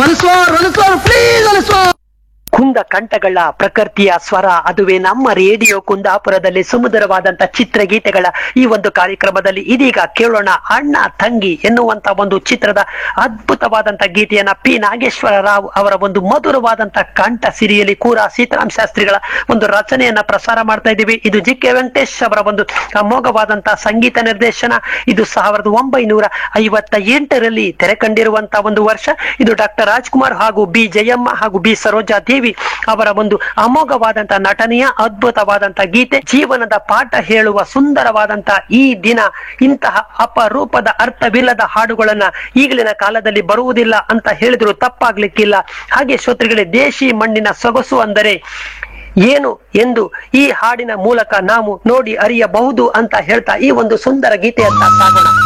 ಅಲಿಸುವ ಅಲಿಸುವ please ಅಲಿಸುವ ಕುಂದ ಕಂಠಗಳ ಪ್ರಕೃತಿಯ ಸ್ವರ ಅದುವೇ ನಮ್ಮ ರೇಡಿಯೋ ಕುಂದಾಪುರದಲ್ಲಿ ಸುಮಧುರವಾದಂತ ಚಿತ್ರಗೀತೆಗಳ ಈ ಒಂದು ಕಾರ್ಯಕ್ರಮದಲ್ಲಿ ಇದೀಗ ಕೇಳೋಣ ಅಣ್ಣ ತಂಗಿ ಎನ್ನುವಂತ ಒಂದು ಚಿತ್ರದ ಅದ್ಭುತವಾದಂತ ಗೀತೆಯನ್ನ ಪಿ ನಾಗೇಶ್ವರ ರಾವ್ ಅವರ ಒಂದು ಮಧುರವಾದಂತ ಕಂಠ ಸಿರಿಯಲ್ಲಿ ಕೂರ ಸೀತಾರಾಮ್ ಶಾಸ್ತ್ರಿಗಳ ಒಂದು ರಚನೆಯನ್ನ ಪ್ರಸಾರ ಮಾಡ್ತಾ ಇದ್ದೀವಿ ಇದು ಜಿ ಕೆ ವೆಂಕಟೇಶ್ ಅವರ ಒಂದು ಅಮೋಘವಾದಂತ ಸಂಗೀತ ನಿರ್ದೇಶನ ಇದು ಸಾವಿರದ ಒಂಬೈನೂರ ಐವತ್ತ ಎಂಟರಲ್ಲಿ ತೆರೆ ಕಂಡಿರುವಂತಹ ಒಂದು ವರ್ಷ ಇದು ಡಾಕ್ಟರ್ ರಾಜ್ಕುಮಾರ್ ಹಾಗೂ ಬಿ ಜಯಮ್ಮ ಹಾಗೂ ಬಿ ಸರೋಜಾ ದೇವಿ ಅವರ ಒಂದು ಅಮೋಘವಾದಂತ ನಟನೆಯ ಅದ್ಭುತವಾದಂತ ಗೀತೆ ಜೀವನದ ಪಾಠ ಹೇಳುವ ಸುಂದರವಾದಂತ ಈ ದಿನ ಇಂತಹ ಅಪರೂಪದ ಅರ್ಥವಿಲ್ಲದ ಹಾಡುಗಳನ್ನ ಈಗಲಿನ ಕಾಲದಲ್ಲಿ ಬರುವುದಿಲ್ಲ ಅಂತ ಹೇಳಿದ್ರು ತಪ್ಪಾಗ್ಲಿಕ್ಕಿಲ್ಲ ಹಾಗೆ ಶ್ರೋತೃಗಳೇ ದೇಶಿ ಮಣ್ಣಿನ ಸೊಗಸು ಅಂದರೆ ಏನು ಎಂದು ಈ ಹಾಡಿನ ಮೂಲಕ ನಾವು ನೋಡಿ ಅರಿಯಬಹುದು ಅಂತ ಹೇಳ್ತಾ ಈ ಒಂದು ಸುಂದರ ಗೀತೆಯತ್ತ ಸಾಗೋಣ